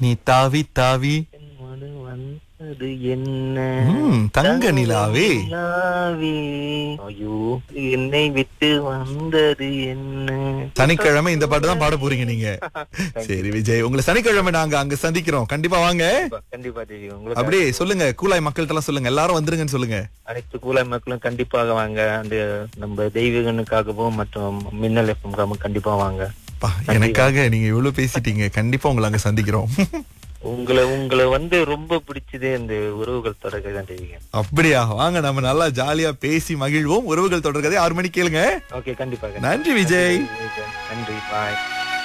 நீ தாவி தாவி மனு வந்தது என்ன ம், தங்க நிலாவே. நிலாவே. ஐயோ என்னை விட்டு வந்தது என்ன சனிக்கிழமை இந்த பாட்டு தான் பாட போறீங்க நீங்க சரி விஜய் உங்களை சனிக்கிழமை நாங்க அங்க சந்திக்கிறோம் கண்டிப்பா வாங்க கண்டிப்பா தேவி உங்களுக்கு அப்படியே சொல்லுங்க கூலாய் மக்கள்கிட்ட எல்லாம் சொல்லுங்க எல்லாரும் வந்துருங்கன்னு சொல்லுங்க அனைத்து கூலாய் மக்களும் கண்டிப்பாக வாங்க அந்த நம்ம தெய்வீகனுக்காகவும் மற்றும் மின்னல் எஃப்எம்காகவும் கண்டிப்பா வாங்க அப்பா, எனக்காக நீங்க இவ்வளவு பேசிட்டீங்க கண்டிப்பா உங்களை அங்க சந்திக்கிறோம் உங்களை உங்களை வந்து ரொம்ப பிடிச்சதே இந்த உறவுகள் தொடர்கை தான் தெய்வீகன் அப்படியா வாங்க நம்ம நல்லா ஜாலியா பேசி மகிழ்வோம் உறவுகள் தொடர்கதை ஆறு மணிக்கு கேளுங்க ஓகே கண்டிப்பாக நன்றி விஜய் நன்றி பாய்